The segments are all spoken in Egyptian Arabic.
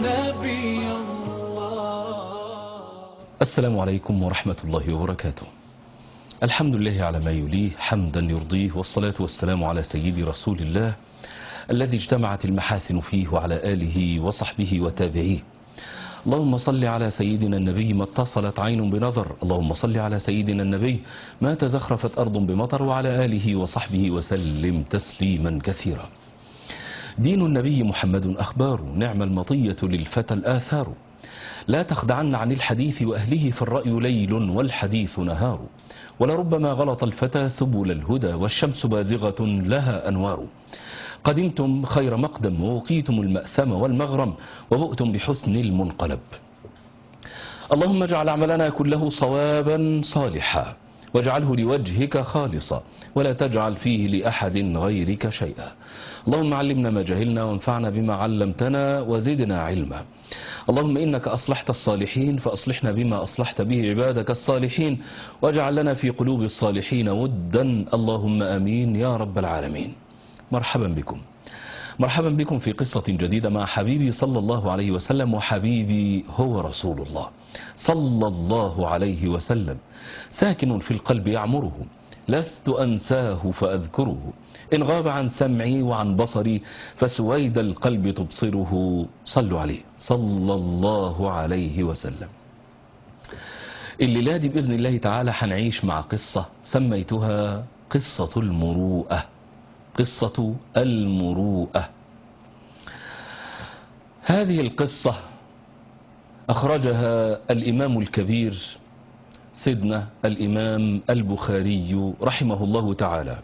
نبي الله السلام عليكم ورحمة الله وبركاته الحمد لله على ما يليه حمدا يرضيه والصلاة والسلام على سيد رسول الله الذي اجتمعت المحاسن فيه وعلى آله وصحبه وتابعيه اللهم صل على سيدنا النبي ما اتصلت عين بنظر اللهم صل على سيدنا النبي ما تزخرفت أرض بمطر وعلى آله وصحبه وسلم تسليما كثيرا دين النبي محمد أخبار نعم المطية للفتى الآثار لا تخدعن عن الحديث وأهله فالرأي ليل والحديث نهار ولربما غلط الفتى سبل الهدى والشمس بازغة لها أنوار قدمتم خير مقدم ووقيتم المأثم والمغرم وبؤتم بحسن المنقلب اللهم اجعل عملنا كله صوابا صالحا واجعله لوجهك خالصا ولا تجعل فيه لأحد غيرك شيئا اللهم علمنا ما جهلنا وانفعنا بما علمتنا وزدنا علما اللهم إنك أصلحت الصالحين فأصلحنا بما أصلحت به عبادك الصالحين واجعل لنا في قلوب الصالحين ودا اللهم أمين يا رب العالمين مرحبا بكم مرحبا بكم في قصة جديدة مع حبيبي صلى الله عليه وسلم وحبيبي هو رسول الله صلى الله عليه وسلم ساكن في القلب يعمره لست أنساه فأذكره إن غاب عن سمعي وعن بصري فسويد القلب تبصره صلوا عليه صلى الله عليه وسلم الليلة دي بإذن الله تعالى هنعيش مع قصة سميتها قصة المروءة قصة المروءة هذه القصة أخرجها الإمام الكبير سيدنا الإمام البخاري رحمه الله تعالى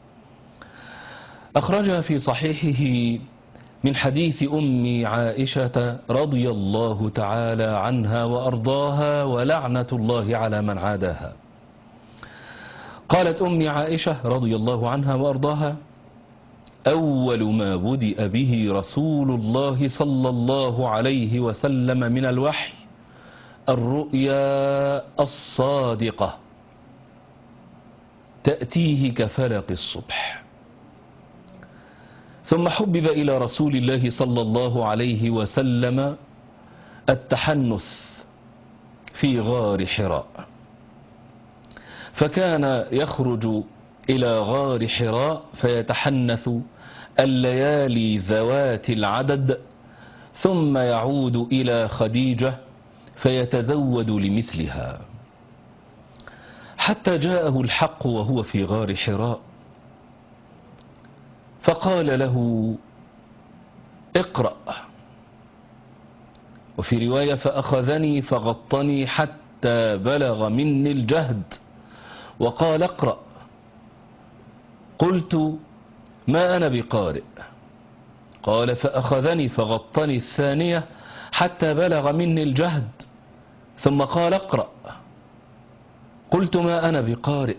أخرجها في صحيحه من حديث أم عائشة رضي الله تعالى عنها وأرضاها ولعنة الله على من عاداها قالت أم عائشة رضي الله عنها وأرضاها أول ما بدأ به رسول الله صلى الله عليه وسلم من الوحي الرؤيا الصادقة تأتيه كفلق الصبح ثم حبب إلى رسول الله صلى الله عليه وسلم التحنث في غار حراء فكان يخرج إلى غار حراء فيتحنث الليالي ذوات العدد ثم يعود إلى خديجة فيتزود لمثلها حتى جاءه الحق وهو في غار حراء فقال له اقرأ وفي رواية فأخذني فغطني حتى بلغ مني الجهد وقال اقرأ قلت ما أنا بقارئ قال فأخذني فغطني الثانية حتى بلغ مني الجهد ثم قال اقرأ قلت ما أنا بقارئ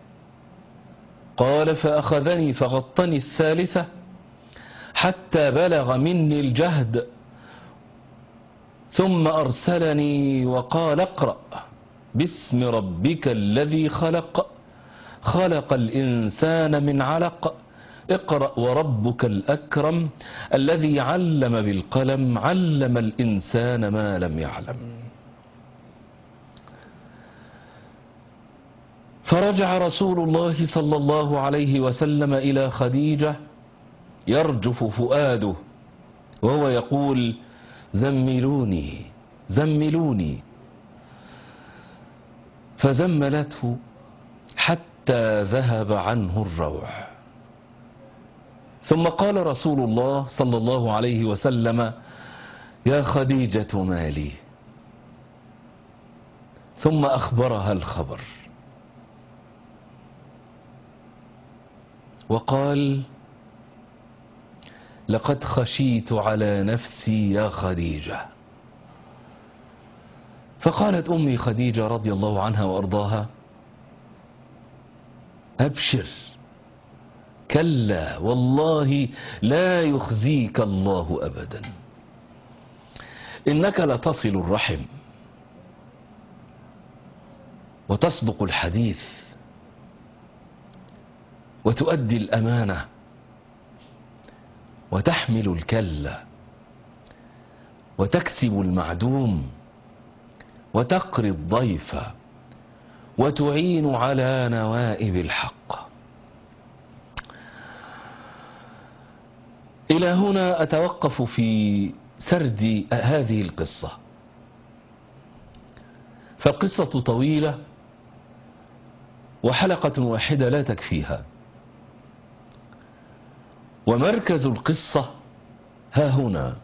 قال فأخذني فغطني الثالثة حتى بلغ مني الجهد ثم أرسلني وقال اقرأ باسم ربك الذي خلق خلق الإنسان من علق اقرأ وربك الأكرم الذي علم بالقلم علم الإنسان ما لم يعلم فرجع رسول الله صلى الله عليه وسلم إلى خديجة يرجف فؤاده وهو يقول زملوني زملوني فزملته حتى ذهب عنه الروع ثم قال رسول الله صلى الله عليه وسلم يا خديجة مالي ثم أخبرها الخبر وقال لقد خشيت على نفسي يا خديجة فقالت أمي خديجة رضي الله عنها وأرضاها أبشر كلا والله لا يخزيك الله أبدا إنك لتصل الرحم وتصدق الحديث وتؤدي الأمانة وتحمل الكلة وتكسب المعدوم وتقري الضيف وتعين على نوائب الحق إلى هنا أتوقف في سرد هذه القصة فالقصة طويلة وحلقة واحدة لا تكفيها ومركز القصة ها هنا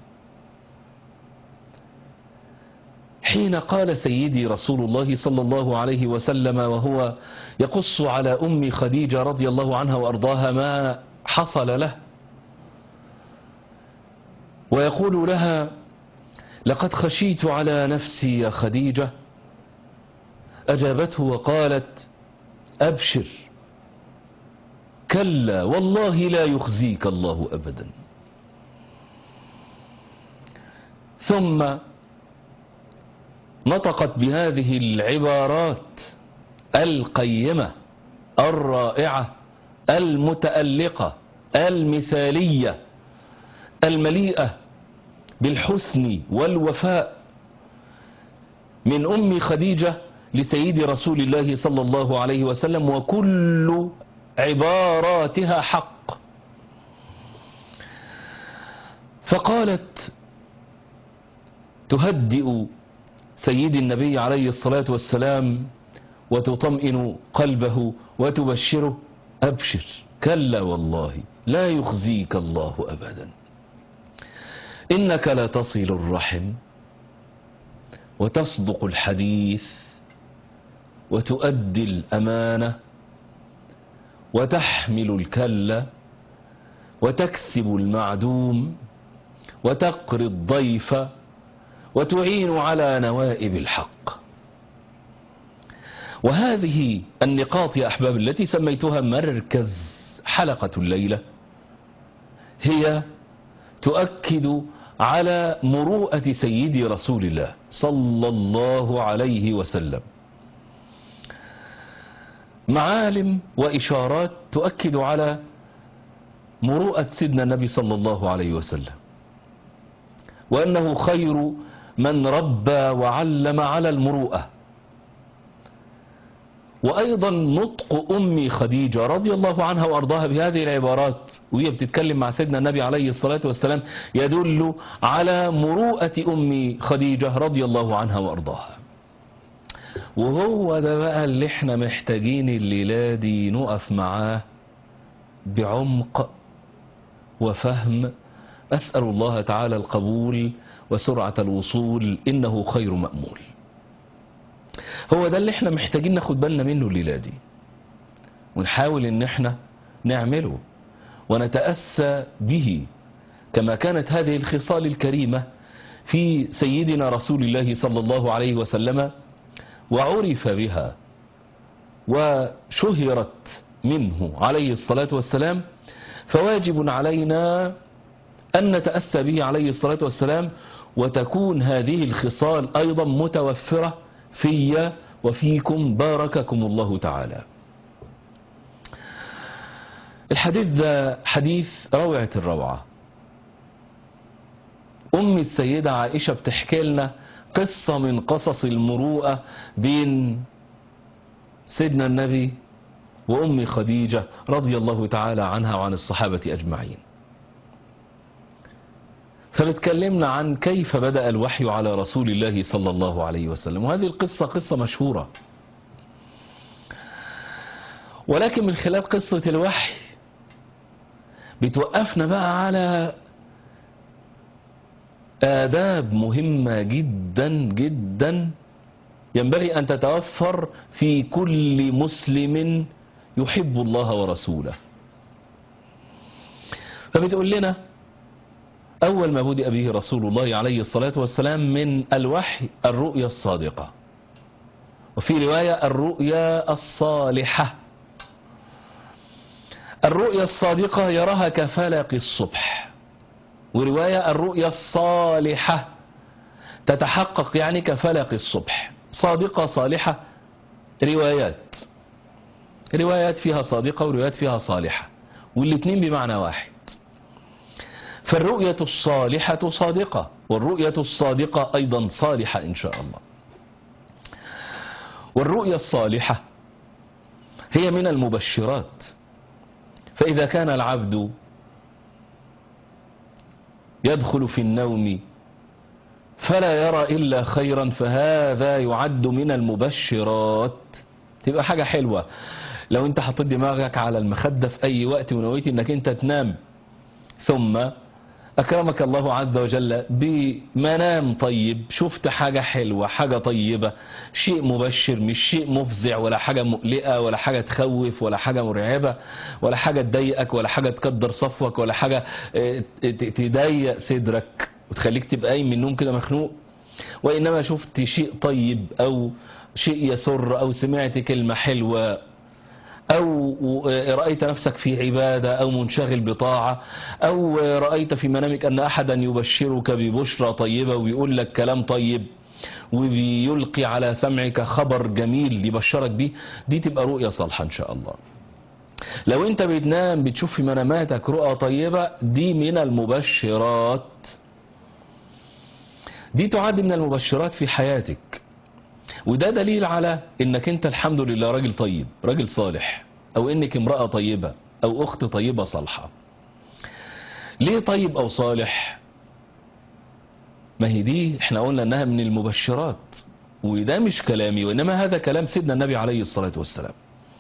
حين قال سيدي رسول الله صلى الله عليه وسلم وهو يقص على أم خديجة رضي الله عنها وأرضاها ما حصل له ويقول لها لقد خشيت على نفسي يا خديجة أجابته وقالت أبشر كلا والله لا يخزيك الله أبدا ثم نطقت بهذه العبارات القيمة الرائعة المتألقة المثالية المليئة بالحسن والوفاء من أم خديجة لسيد رسول الله صلى الله عليه وسلم وكل عباراتها حق فقالت تهدئ سيد النبي عليه الصلاة والسلام وتطمئن قلبه وتبشره أبشر كلا والله لا يخزيك الله أبدا إنك لا تصل الرحم وتصدق الحديث وتؤدي الأمانة وتحمل الكلة وتكسب المعدوم وتقري الضيف وتعين على نوائب الحق وهذه النقاط يا أحباب التي سميتها مركز حلقة الليلة هي تؤكد على مروءة سيدي رسول الله صلى الله عليه وسلم معالم وإشارات تؤكد على مروءة سيدنا النبي صلى الله عليه وسلم وأنه خير من ربى وعلم على المروءة وأيضا نطق أمي خديجة رضي الله عنها وأرضاها بهذه العبارات وهي بتتكلم مع سيدنا النبي عليه الصلاة والسلام يدل على مروءة أمي خديجة رضي الله عنها وأرضاها وهو ده بقى اللي احنا محتاجين الليلة دي نقف معاه بعمق وفهم أسأل الله تعالى القبول وسرعة الوصول إنه خير مأمول هو ده اللي احنا محتاجين ناخد بالنا منه الليلة دي ونحاول ان احنا نعمله ونتأسى به كما كانت هذه الخصال الكريمة في سيدنا رسول الله صلى الله عليه وسلم وعرف بها وشهرت منه عليه الصلاة والسلام فواجب علينا أن نتأسى به عليه الصلاة والسلام وتكون هذه الخصال أيضا متوفرة في وفيكم بارككم الله تعالى الحديث ده حديث روعة الروعة أم السيدة عائشة بتحكي لنا قصة من قصص المروءة بين سيدنا النبي وأم خديجة رضي الله تعالى عنها وعن الصحابة أجمعين فبتكلمنا عن كيف بدأ الوحي على رسول الله صلى الله عليه وسلم وهذه القصة قصة مشهورة ولكن من خلال قصة الوحي بتوقفنا بقى على آداب مهمة جدا جدا ينبغي أن تتوفر في كل مسلم يحب الله ورسوله فبتقول لنا أول ما بدأ به رسول الله عليه الصلاة والسلام من الوحي الرؤيا الصادقة وفي رواية الرؤيا الصالحة الرؤيا الصادقة يراها كفلق الصبح ورواية الرؤيا الصالحة تتحقق يعني كفلق الصبح صادقة صالحة روايات روايات فيها صادقة وروايات فيها صالحة والاثنين بمعنى واحد فالرؤية الصالحة صادقة والرؤية الصادقة أيضا صالحة إن شاء الله والرؤية الصالحة هي من المبشرات فإذا كان العبد يدخل في النوم فلا يرى إلا خيرا فهذا يعد من المبشرات تبقى حاجة حلوة لو انت حطيت دماغك على المخدة في أي وقت ونويت انك انت تنام ثم أكرمك الله عز وجل بمنام طيب شفت حاجة حلوة حاجة طيبة شيء مبشر مش شيء مفزع ولا حاجة مقلقة ولا حاجة تخوف ولا حاجة مرعبة ولا حاجة تضايقك ولا حاجة تكدر صفوك ولا حاجة اه، ت- تضيق صدرك وتخليك تبقى قايم من النوم كده مخنوق وإنما شفت شيء طيب أو شيء يسر أو سمعت كلمة حلوة أو رأيت نفسك في عبادة أو منشغل بطاعة أو رأيت في منامك أن أحدا يبشرك ببشرى طيبة ويقول لك كلام طيب وبيلقي على سمعك خبر جميل يبشرك بيه دي تبقى رؤية صالحة إن شاء الله لو انت بتنام بتشوف في مناماتك رؤى طيبة دي من المبشرات دي تعد من المبشرات في حياتك وده دليل على انك انت الحمد لله راجل طيب راجل صالح او انك امرأة طيبة او اخت طيبة صالحة ليه طيب او صالح ما هي دي احنا قلنا انها من المبشرات وده مش كلامي وانما هذا كلام سيدنا النبي عليه الصلاة والسلام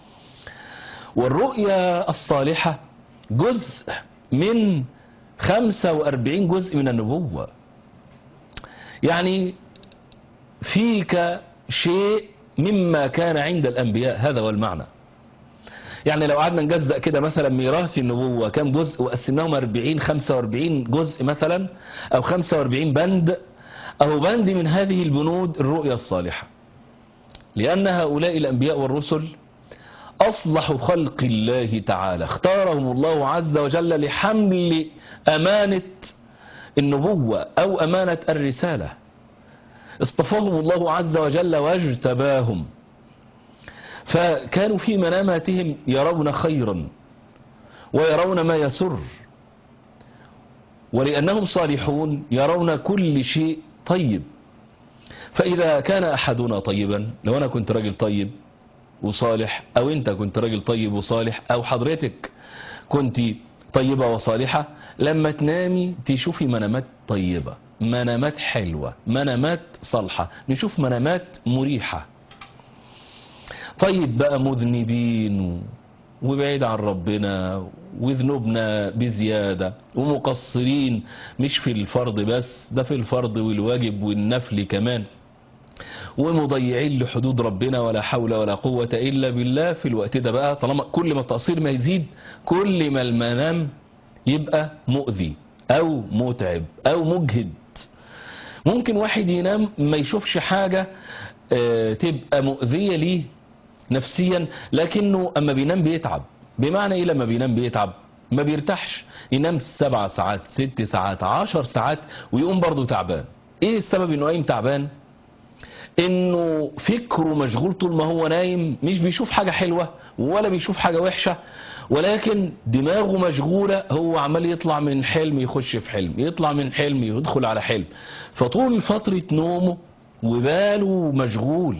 والرؤيا الصالحة جزء من 45 جزء من النبوة يعني فيك شيء مما كان عند الأنبياء هذا هو المعنى يعني لو قعدنا نجزأ كده مثلا ميراث النبوة كم جزء وقسمناهم 40 45 جزء مثلا أو 45 بند أو بند من هذه البنود الرؤيا الصالحة لأن هؤلاء الأنبياء والرسل أصلح خلق الله تعالى اختارهم الله عز وجل لحمل أمانة النبوة أو أمانة الرسالة اصطفاهم الله عز وجل واجتباهم فكانوا في مناماتهم يرون خيرا ويرون ما يسر ولأنهم صالحون يرون كل شيء طيب فإذا كان أحدنا طيبا لو أنا كنت راجل طيب وصالح أو أنت كنت راجل طيب وصالح أو حضرتك كنت طيبة وصالحة لما تنامي تشوفي منامات طيبة منامات حلوة منامات صالحة نشوف منامات مريحة طيب بقى مذنبين و- وبعيد عن ربنا وذنوبنا بزيادة ومقصرين مش في الفرض بس ده في الفرض والواجب والنفل كمان ومضيعين لحدود ربنا ولا حول ولا قوة إلا بالله في الوقت ده بقى طالما كل ما التقصير ما يزيد كل ما المنام يبقى مؤذي أو متعب أو مجهد ممكن واحد ينام ما يشوفش حاجة آه، تبقى مؤذية ليه نفسيا لكنه أما بينام بيتعب بمعنى إيه لما بينام بيتعب ما بيرتاحش ينام سبع ساعات ست ساعات عشر ساعات ويقوم برضه تعبان ايه السبب انه قايم تعبان انه فكره مشغول طول ما هو نايم مش بيشوف حاجة حلوة ولا بيشوف حاجة وحشة ولكن دماغه مشغولة هو عمال يطلع من حلم يخش في حلم يطلع من حلم يدخل على حلم فطول فترة نومه وباله مشغول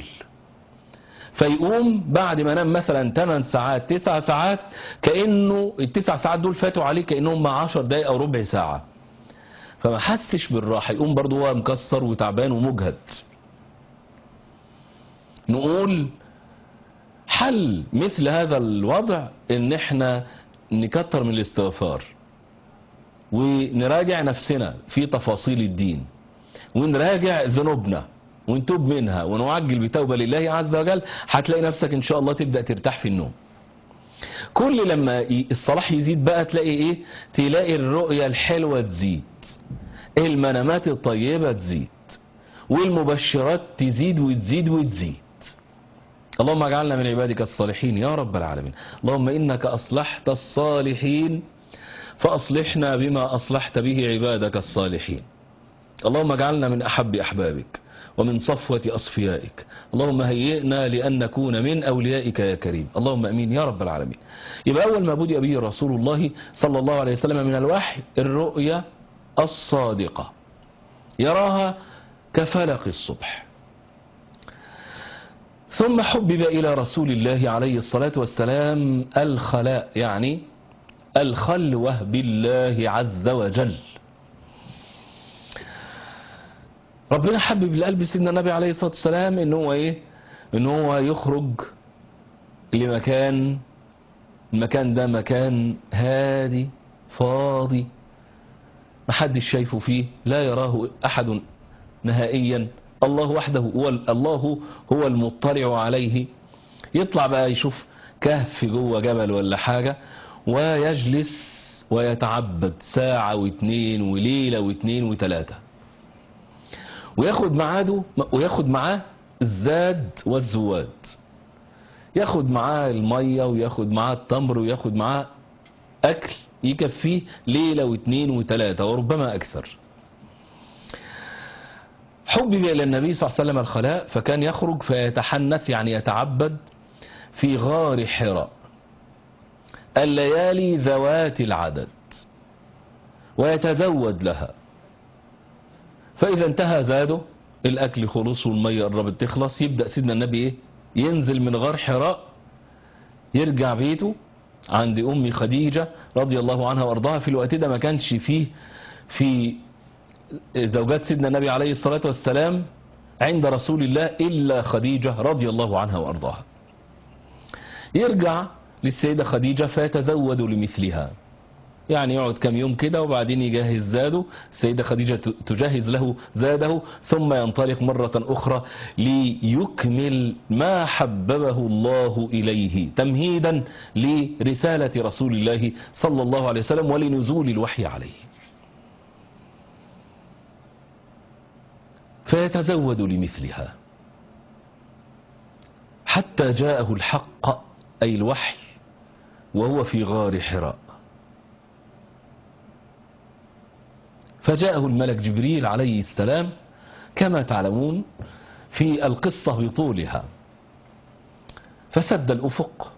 فيقوم بعد ما نام مثلا 8 ساعات 9 ساعات كأنه التسع ساعات دول فاتوا عليه كأنهم مع 10 دقايق أو ربع ساعة فما حسش بالراحة يقوم برضه هو مكسر وتعبان ومجهد نقول حل مثل هذا الوضع ان احنا نكتر من الاستغفار ونراجع نفسنا في تفاصيل الدين ونراجع ذنوبنا ونتوب منها ونعجل بتوبة لله عز وجل هتلاقي نفسك ان شاء الله تبدأ ترتاح في النوم كل لما ي- الصلاح يزيد بقى تلاقي ايه تلاقي الرؤية الحلوة تزيد المنامات الطيبة تزيد والمبشرات تزيد وتزيد وتزيد اللهم اجعلنا من عبادك الصالحين يا رب العالمين اللهم إنك أصلحت الصالحين فأصلحنا بما أصلحت به عبادك الصالحين اللهم اجعلنا من أحب أحبابك ومن صفوة أصفيائك اللهم هيئنا لأن نكون من أوليائك يا كريم اللهم أمين يا رب العالمين يبقى أول ما بدأ به رسول الله صلى الله عليه وسلم من الوحي الرؤيا الصادقة يراها كفلق الصبح ثم حبب إلى رسول الله عليه الصلاة والسلام الخلاء يعني الخلوة بالله عز وجل ربنا حبب لقلب سيدنا النبي عليه الصلاة والسلام ان هو ايه ان هو يخرج لمكان المكان ده مكان هادي فاضي محدش شايفه فيه لا يراه احد نهائيا الله وحده هو الله هو المطلع عليه يطلع بقى يشوف كهف جوه جبل ولا حاجة ويجلس ويتعبد ساعة واثنين وليلة واثنين وثلاثة وياخد معاده وياخد معاه الزاد والزواد ياخد معاه المية وياخد معاه التمر وياخد معاه أكل يكفيه ليلة واثنين وثلاثة وربما أكثر حبب إلى النبي صلى الله عليه وسلم الخلاء فكان يخرج فيتحنث يعني يتعبد في غار حراء الليالي ذوات العدد ويتزود لها فإذا انتهى زاده الأكل خلص والمية قربت تخلص يبدأ سيدنا النبي إيه ينزل من غار حراء يرجع بيته عند أم خديجة رضي الله عنها وأرضاها في الوقت ده ما كانش فيه في زوجات سيدنا النبي عليه الصلاة والسلام عند رسول الله إلا خديجة رضي الله عنها وأرضاها يرجع للسيدة خديجة فيتزود لمثلها يعني يقعد كم يوم كده وبعدين يجهز زاده السيدة خديجة تجهز له زاده ثم ينطلق مرة أخرى ليكمل ما حببه الله إليه تمهيدا لرسالة رسول الله صلى الله عليه وسلم ولنزول الوحي عليه فيتزود لمثلها حتى جاءه الحق أي الوحي وهو في غار حراء فجاءه الملك جبريل عليه السلام كما تعلمون في القصة بطولها فسد الأفق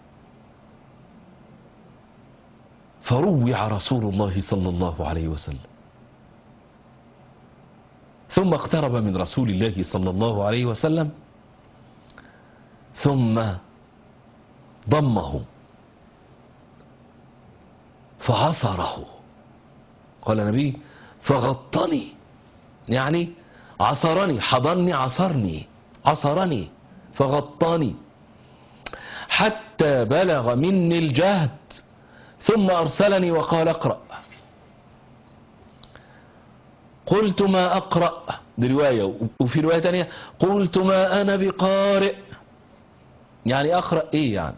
فروع رسول الله صلى الله عليه وسلم ثم اقترب من رسول الله صلى الله عليه وسلم ثم ضمه فعصره قال النبي فغطني يعني عصرني حضني عصرني عصرني فغطاني حتى بلغ مني الجهد ثم أرسلني وقال اقرأ قلت ما أقرأ دي رواية وفي رواية تانية قلت ما أنا بقارئ يعني أقرأ إيه يعني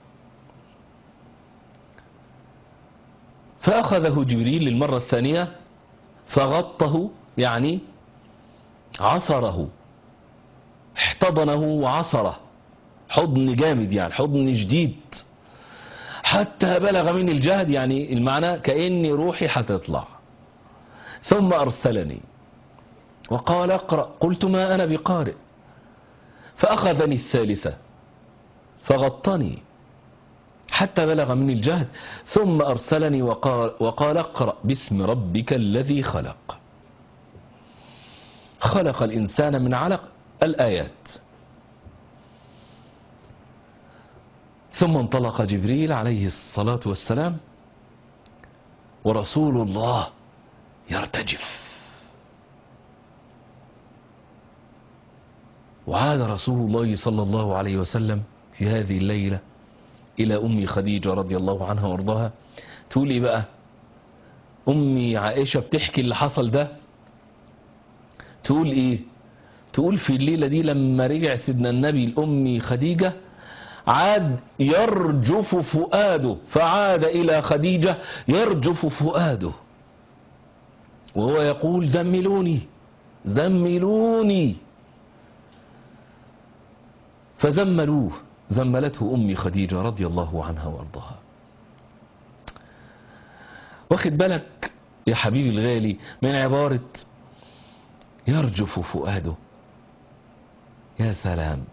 فأخذه جبريل للمرة الثانية فغطه يعني عصره احتضنه وعصره حضن جامد يعني حضن شديد حتى بلغ من الجهد يعني المعنى كأني روحي هتطلع ثم أرسلني وقال اقرأ قلت ما أنا بقارئ فأخذني الثالثة فغطني حتى بلغ مني الجهد ثم أرسلني وقال, وقال اقرأ باسم ربك الذي خلق خلق الإنسان من علق الآيات ثم انطلق جبريل عليه الصلاة والسلام ورسول الله يرتجف وعاد رسول الله صلى الله عليه وسلم في هذه الليلة إلى أمي خديجة رضي الله عنها وارضاها تقول إيه بقى أمي عائشة بتحكي اللي حصل ده تقول إيه تقول في الليلة دي لما رجع سيدنا النبي لأمي خديجة عاد يرجف فؤاده فعاد إلى خديجة يرجف فؤاده وهو يقول زملوني زملوني فزملوه زملته أمي خديجة رضي الله عنها وأرضاها واخد بالك يا حبيبي الغالي من عبارة يرجف فؤاده يا سلام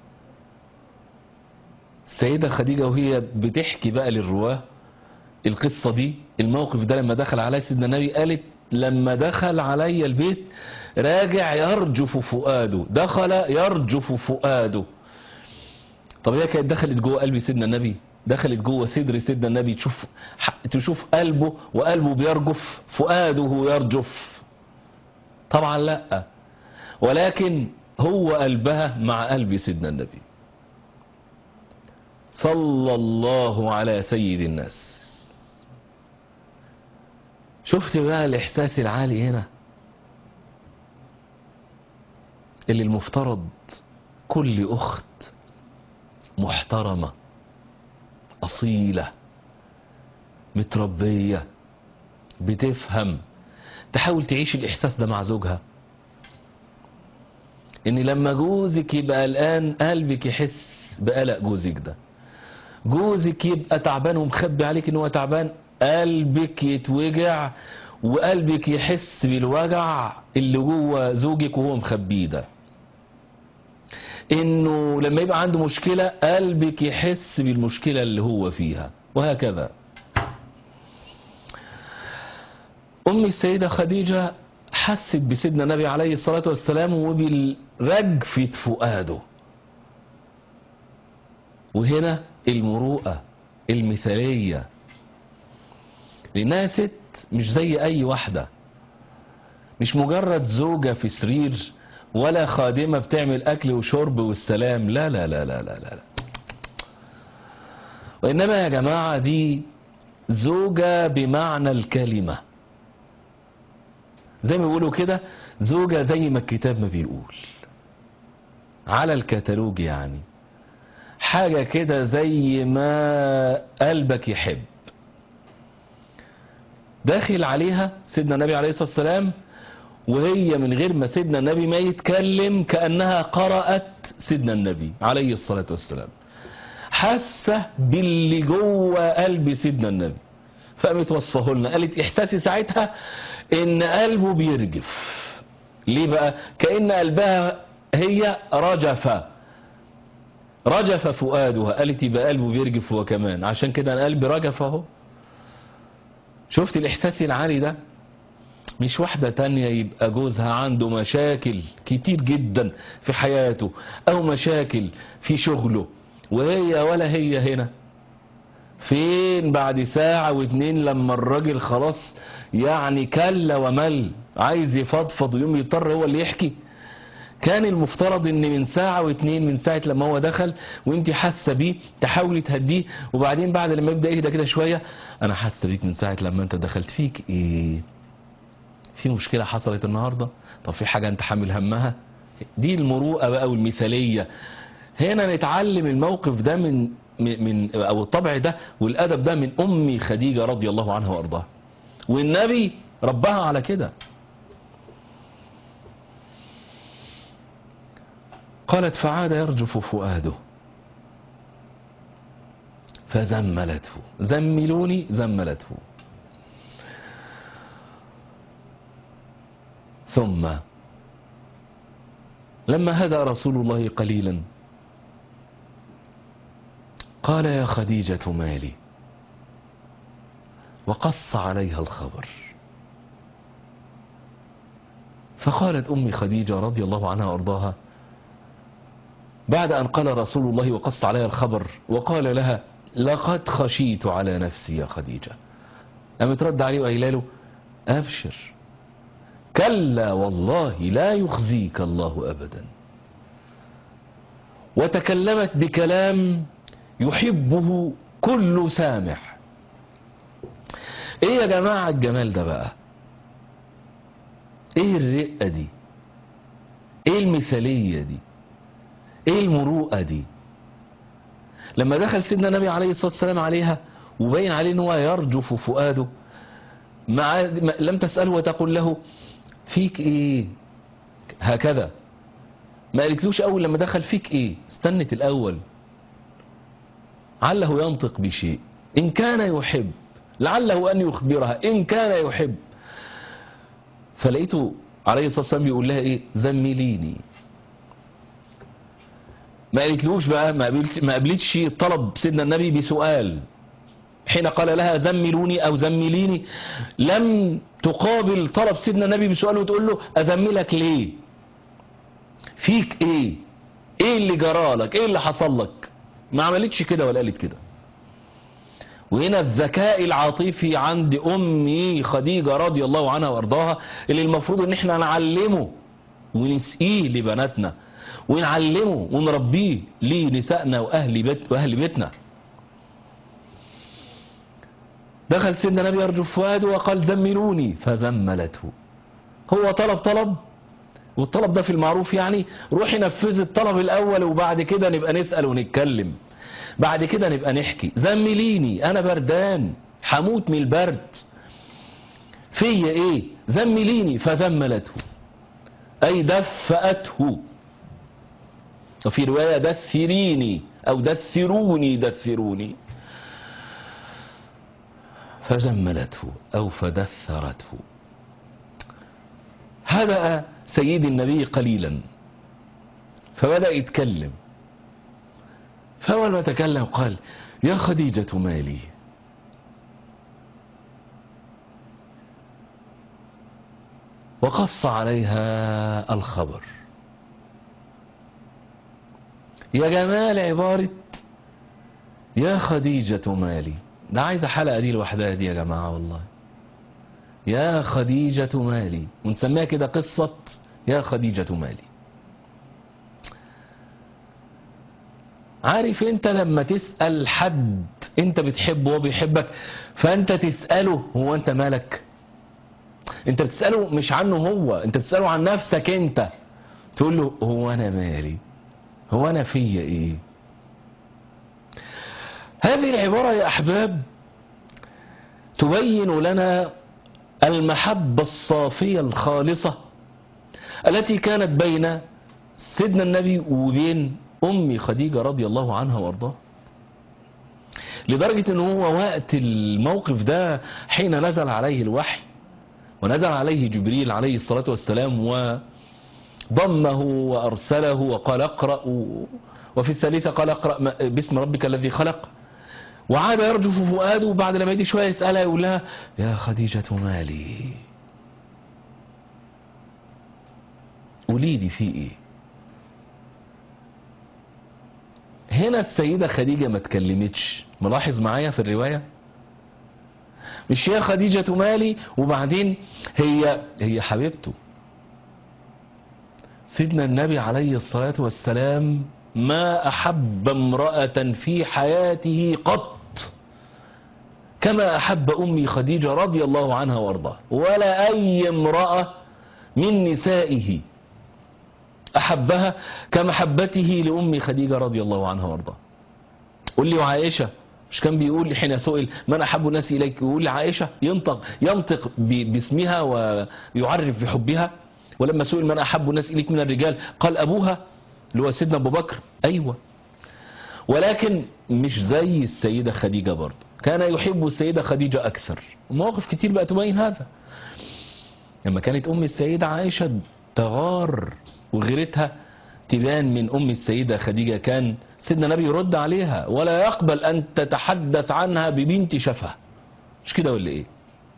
السيدة خديجة وهي بتحكي بقى للرواه القصة دي الموقف ده لما دخل عليه سيدنا النبي قالت لما دخل علي البيت راجع يرجف فؤاده دخل يرجف فؤاده طب هي كانت دخلت جوه قلب سيدنا النبي دخلت جوه صدر سيدنا النبي تشوف تشوف قلبه وقلبه بيرجف فؤاده يرجف طبعا لا ولكن هو قلبها مع قلب سيدنا النبي صلى الله على سيد الناس شفت بقى الإحساس العالي هنا اللي المفترض كل أخت محترمة أصيلة متربية بتفهم تحاول تعيش الإحساس ده مع زوجها إن لما جوزك يبقى الآن قلبك يحس بقلق جوزك ده جوزك يبقى تعبان ومخبي عليك إن هو تعبان قلبك يتوجع وقلبك يحس بالوجع اللي جوه زوجك وهو مخبيه ده انه لما يبقى عنده مشكلة قلبك يحس بالمشكلة اللي هو فيها وهكذا ام السيدة خديجة حست بسيدنا النبي عليه الصلاة والسلام وبالرجفة فؤاده وهنا المروءة المثالية لانها ست مش زي اي واحدة مش مجرد زوجة في سرير ولا خادمة بتعمل اكل وشرب والسلام لا لا لا لا لا لا, لا. وانما يا جماعة دي زوجة بمعنى الكلمة زي ما بيقولوا كده زوجة زي ما الكتاب ما بيقول على الكتالوج يعني حاجة كده زي ما قلبك يحب داخل عليها سيدنا النبي عليه الصلاة والسلام وهي من غير ما سيدنا النبي ما يتكلم كأنها قرأت سيدنا النبي عليه الصلاة والسلام حاسة باللي جوه قلب سيدنا النبي فقامت وصفه لنا قالت احساسي ساعتها ان قلبه بيرجف ليه بقى كأن قلبها هي رجفة رجف فؤادها قالت يبقى قلبه بيرجف هو كمان عشان كده انا قلبي رجف اهو شفت الاحساس العالي ده مش واحدة تانية يبقى جوزها عنده مشاكل كتير جدا في حياته او مشاكل في شغله وهي ولا هي هنا فين بعد ساعة واتنين لما الراجل خلاص يعني كل ومل عايز يفضفض ويوم يضطر هو اللي يحكي كان المفترض ان من ساعة واتنين من ساعة لما هو دخل وانت حاسة بيه تحاولي تهديه وبعدين بعد لما يبدأ يهدى كده شوية انا حاسة بيك من ساعة لما انت دخلت فيك ايه في مشكلة حصلت النهاردة طب في حاجة انت حامل همها دي المروءة بقى والمثالية هنا نتعلم الموقف ده من من او الطبع ده والادب ده من امي خديجة رضي الله عنها وارضاها والنبي ربها على كده قالت فعاد يرجف فؤاده فزملته زملوني زملته ثم لما هدى رسول الله قليلا قال يا خديجة مالي وقص عليها الخبر فقالت أمي خديجة رضي الله عنها وأرضاها بعد أن قال رسول الله وقص عليها الخبر وقال لها لقد خشيت على نفسي يا خديجة أم ترد عليه وقال له أبشر كلا والله لا يخزيك الله أبدا وتكلمت بكلام يحبه كل سامع ايه يا جماعة الجمال ده بقى ايه الرقة دي ايه المثالية دي ايه المروءة دي لما دخل سيدنا النبي عليه الصلاة والسلام عليها وبين عليه ان هو يرجف فؤاده مع لم تسأله وتقول له فيك ايه هكذا ما قالتلوش اول لما دخل فيك ايه استنت الاول عله ينطق بشيء ان كان يحب لعله ان يخبرها ان كان يحب فلقيته عليه الصلاة والسلام بيقول لها ايه زمليني ما قالتلوش بقى ما قبلت ما قبلتش طلب سيدنا النبي بسؤال حين قال لها زملوني أو زمليني لم تقابل طلب سيدنا النبي بسؤال وتقول له أزملك ليه فيك ايه ايه اللي جرالك ايه اللي حصل لك ما عملتش كده ولا قالت كده وهنا الذكاء العاطفي عند امي خديجة رضي الله عنها وارضاها اللي المفروض ان احنا نعلمه ونسقيه لبناتنا ونعلمه ونربيه لنسائنا واهل بيت واهل بيتنا دخل سيدنا النبي يرجو فؤاده وقال زملوني فزملته هو طلب طلب والطلب ده في المعروف يعني روحي نفذي الطلب الاول وبعد كده نبقى نسأل ونتكلم بعد كده نبقى نحكي زمليني انا بردان هموت من البرد فيا ايه زمليني فزملته اي دفأته وفي رواية دثريني او دثروني دثروني فزملته او فدثرته هدأ سيد النبي قليلا فبدأ يتكلم فأول ما تكلم قال يا خديجة مالي وقص عليها الخبر يا جمال عبارة يا خديجة مالي ده عايزة حلقة دي لوحدها دي يا جماعة والله يا خديجة مالي ونسميها كده قصة يا خديجة مالي عارف انت لما تسأل حد انت بتحبه وهو بيحبك فانت تسأله هو انت مالك انت بتسأله مش عنه هو انت بتسأله عن نفسك انت تقول له هو انا مالي هو انا فيا ايه هذه العبارة يا احباب تبين لنا المحبة الصافية الخالصة التي كانت بين سيدنا النبي وبين أمي خديجة رضي الله عنها وارضاها لدرجة ان هو وقت الموقف ده حين نزل عليه الوحي ونزل عليه جبريل عليه الصلاة والسلام وضمه وأرسله وقال اقرأ وفي الثالثة قال اقرأ باسم ربك الذي خلق وعاد يرجف فؤاده وبعد لما يجي شوية يسألها يقول لها يا خديجة مالي قولي لي في ايه هنا السيدة خديجة ما تكلمتش ملاحظ معايا في الرواية مش يا خديجة مالي وبعدين هي هي حبيبته سيدنا النبي عليه الصلاة والسلام ما أحب امرأة في حياته قط كما أحب أمي خديجة رضي الله عنها وارضاها ولا أي امرأة من نسائه أحبها كمحبته لأمي خديجة رضي الله عنها وارضاها قل لي وعائشة مش كان بيقول لي حين سئل من أحب الناس إليك يقول لي عائشة ينطق ينطق باسمها ويعرف بحبها ولما سئل من أحب الناس إليك من الرجال قال أبوها اللي هو سيدنا أبو بكر أيوة ولكن مش زي السيدة خديجة برضه كان يحب السيدة خديجة أكثر مواقف كتير بقى تبين هذا لما كانت أم السيدة عائشة تغار وغيرتها تبان من أم السيدة خديجة كان سيدنا النبي يرد عليها ولا يقبل أن تتحدث عنها ببنت شفه مش كده ولا إيه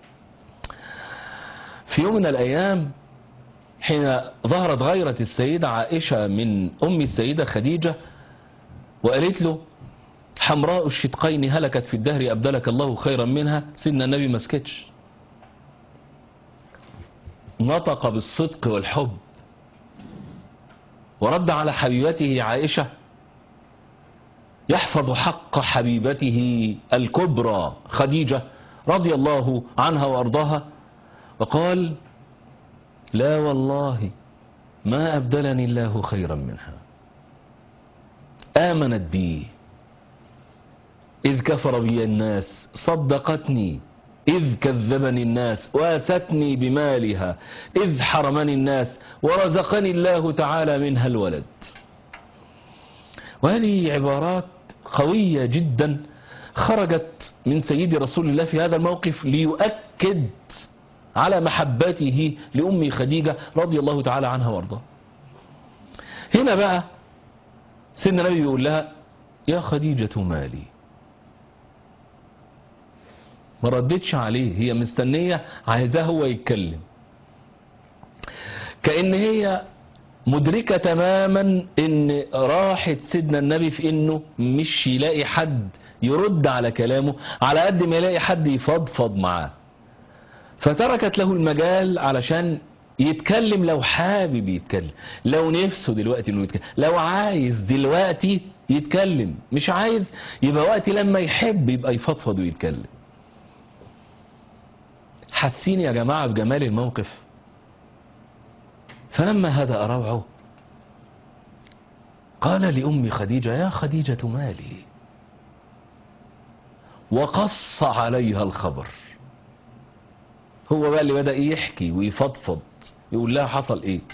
في يوم من الأيام حين ظهرت غيرة السيدة عائشة من أم السيدة خديجة وقالت له حمراء الشدقين هلكت في الدهر أبدلك الله خيرا منها سيدنا النبي ما سكتش نطق بالصدق والحب ورد على حبيبته عائشة يحفظ حق حبيبته الكبرى خديجة رضي الله عنها وأرضاها وقال لا والله ما أبدلني الله خيرا منها آمنت بي إذ كفر بي الناس صدقتني إذ كذبني الناس واستني بمالها إذ حرمني الناس ورزقني الله تعالى منها الولد وهذه عبارات قوية جدا خرجت من سيد رسول الله في هذا الموقف ليؤكد على محبته لأم خديجة رضي الله تعالى عنها وارضاها هنا بقى سيدنا النبي يقول لها يا خديجة مالي ما ردتش عليه هي مستنية عايزاه هو يتكلم كأن هي مدركة تماما ان راحة سيدنا النبي في انه مش يلاقي حد يرد على كلامه على قد ما يلاقي حد يفضفض معاه فتركت له المجال علشان يتكلم لو حابب يتكلم لو نفسه دلوقتي انه يتكلم لو عايز دلوقتي يتكلم مش عايز يبقى وقت لما يحب يبقى يفضفض ويتكلم حاسين يا جماعة بجمال الموقف فلما هدأ روعه قال لأم خديجة يا خديجة مالي وقص عليها الخبر هو بقى اللي بدأ يحكي ويفضفض يقول لها حصل ايه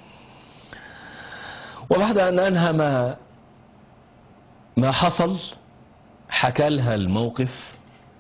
وبعد ان انهى ما ما حصل حكى لها الموقف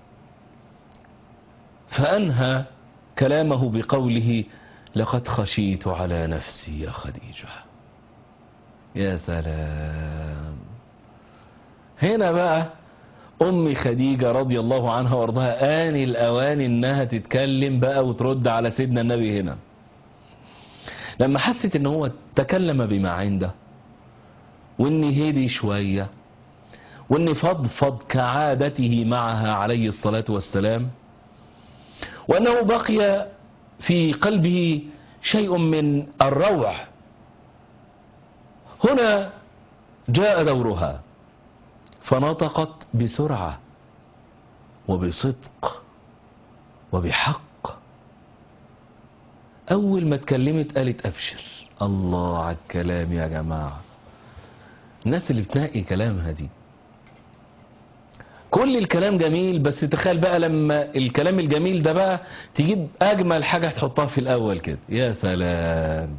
فانهى كلامه بقوله لقد خشيت على نفسي يا خديجة يا سلام هنا بقى أم خديجة رضي الله عنها وارضاها آن الأوان إنها تتكلم بقى وترد على سيدنا النبي هنا لما حست إن هو تكلم بما عنده وإن هدي شوية وإن فضفض كعادته معها عليه الصلاة والسلام وأنه بقي في قلبه شيء من الروع هنا جاء دورها فنطقت بسرعة وبصدق وبحق أول ما اتكلمت قالت أبشر الله على الكلام يا جماعة الناس اللي بتنقي كلامها دي كل الكلام جميل بس تخيل بقى لما الكلام الجميل ده بقى تجيب أجمل حاجة تحطها في الأول كده يا سلام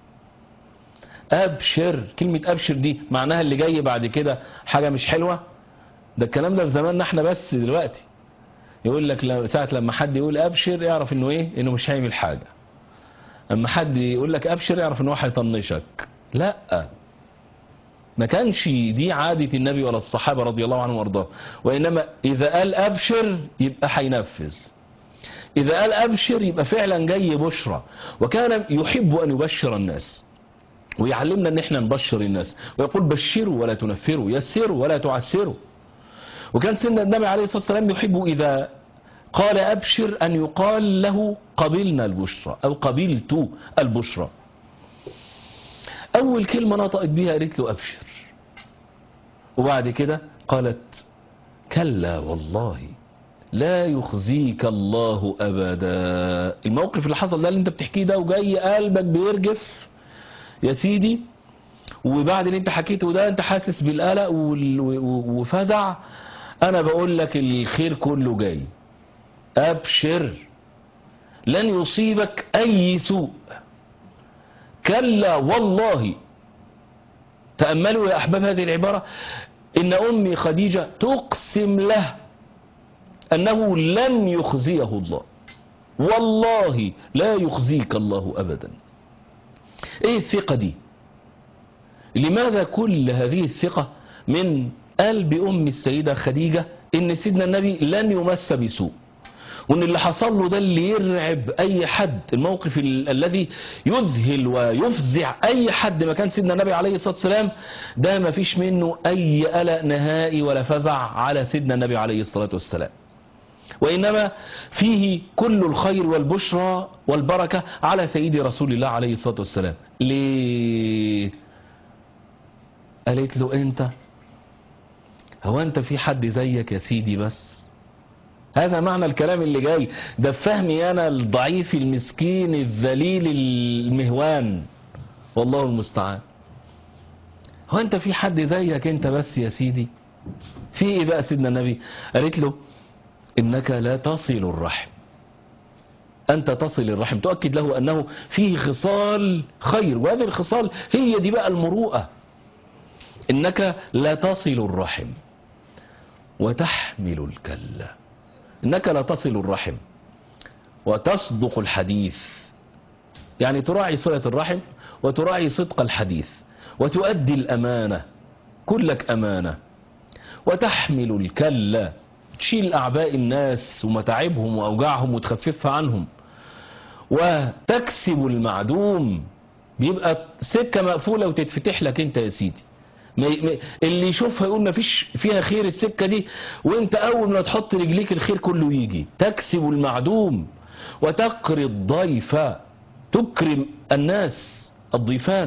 أبشر كلمة أبشر دي معناها اللي جاي بعد كده حاجة مش حلوة ده الكلام ده في زماننا احنا بس دلوقتي يقول لك لو- ساعة لما حد يقول أبشر اعرف إنه إيه إنه مش هيعمل حاجة أما حد يقول لك أبشر اعرف إنه هو هيطنشك لا ما كانش دي عادة النبي ولا الصحابة رضي الله عنهم وارضاهم وإنما إذا قال أبشر يبقى هينفذ إذا قال أبشر يبقى فعلا جاي بشرى وكان يحب أن يبشر الناس ويعلمنا ان احنا نبشر الناس ويقول بشروا ولا تنفروا يسروا ولا تعسروا وكان سيدنا النبي عليه الصلاة والسلام يحب إذا قال أبشر أن يقال له قبلنا البشرى أو قبلت البشرى أول كلمة نطقت بها قالت له أبشر وبعد كده قالت كلا والله لا يخزيك الله أبدا الموقف اللي حصل ده اللي انت بتحكيه ده وجاي قلبك بيرجف يا سيدي وبعد اللي انت حكيته ده انت حاسس بالقلق وال- و- وفزع انا بقول لك الخير كله جاي ابشر لن يصيبك اي سوء كلا والله تأملوا يا أحباب هذه العبارة إن أمي خديجة تقسم له أنه لن يخزيه الله والله لا يخزيك الله أبدا ايه الثقة دي لماذا كل هذه الثقة من قلب ام السيدة خديجة ان سيدنا النبي لن يمس بسوء وان اللي حصل له ده اللي يرعب اي حد الموقف ال- الذي يذهل ويفزع اي حد مكان سيدنا النبي عليه الصلاة والسلام ده ما فيش منه اي قلق نهائي ولا فزع على سيدنا النبي عليه الصلاة والسلام وإنما فيه كل الخير والبشرى والبركة على سيدي رسول الله عليه الصلاة والسلام ليه قالت له انت هو انت في حد زيك يا سيدي بس هذا معنى الكلام اللي جاي ده فهمي انا الضعيف المسكين الذليل المهوان والله المستعان هو انت في حد زيك انت بس يا سيدي في ايه بقى سيدنا النبي قالت له إنك لا تصل الرحم أنت تصل الرحم تؤكد له أنه فيه خصال خير وهذه الخصال هي دي بقى المروءة إنك لا تصل الرحم وتحمل الكلة إنك لا تصل الرحم وتصدق الحديث يعني تراعي صلة الرحم وتراعي صدق الحديث وتؤدي الأمانة كلك أمانة وتحمل الكلة تشيل أعباء الناس ومتاعبهم وأوجاعهم وتخففها عنهم وتكسب المعدوم بيبقى سكة مقفولة وتتفتح لك انت يا سيدي ما ما- اللي يشوفها يقول ما فيش فيها خير السكة دي وانت اول ما تحط رجليك الخير كله يجي تكسب المعدوم وتقري الضيف تكرم الناس الضيفان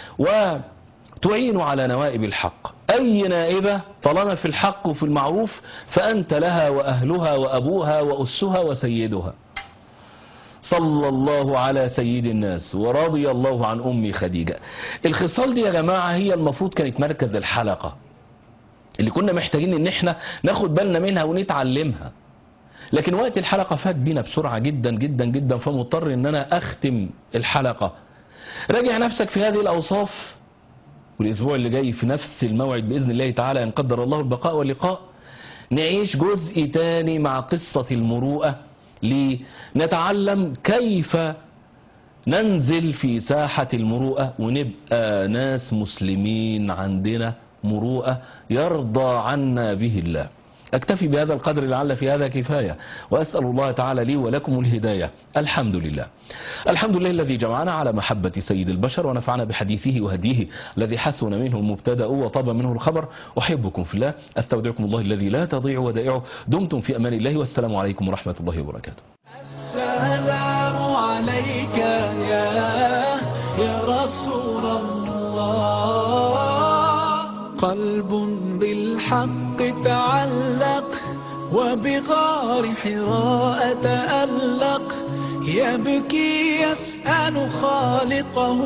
وتعين على نوائب الحق أي نائبة طالما في الحق وفي المعروف فأنت لها وأهلها وأبوها وأسها وسيدها صلى الله على سيد الناس ورضي الله عن أمي خديجة الخصال دي يا جماعة هي المفروض كانت مركز الحلقة اللي كنا محتاجين ان احنا ناخد بالنا منها ونتعلمها لكن وقت الحلقة فات بينا بسرعة جدا جدا جدا فمضطر ان انا اختم الحلقة راجع نفسك في هذه الاوصاف والاسبوع اللي جاي في نفس الموعد باذن الله تعالى ان قدر الله البقاء واللقاء نعيش جزء تاني مع قصة المروءة لنتعلم كيف ننزل في ساحة المروءة ونبقى ناس مسلمين عندنا مروءة يرضى عنا به الله أكتفي بهذا القدر لعل في هذا كفاية وأسأل الله تعالى لي ولكم الهداية الحمد لله الحمد لله الذي جمعنا على محبة سيد البشر ونفعنا بحديثه وهديه الذي حسن منه المبتدأ وطاب منه الخبر أحبكم في الله أستودعكم الله الذي لا تضيع ودائعه دمتم في أمان الله والسلام عليكم ورحمة الله وبركاته السلام عليك يا يا رسول الله قلب بالحق تعلق وبغار حراء تألق يبكي يسأل خالقه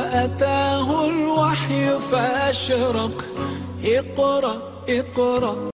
فأتاه الوحي فأشرق اقرأ اقرأ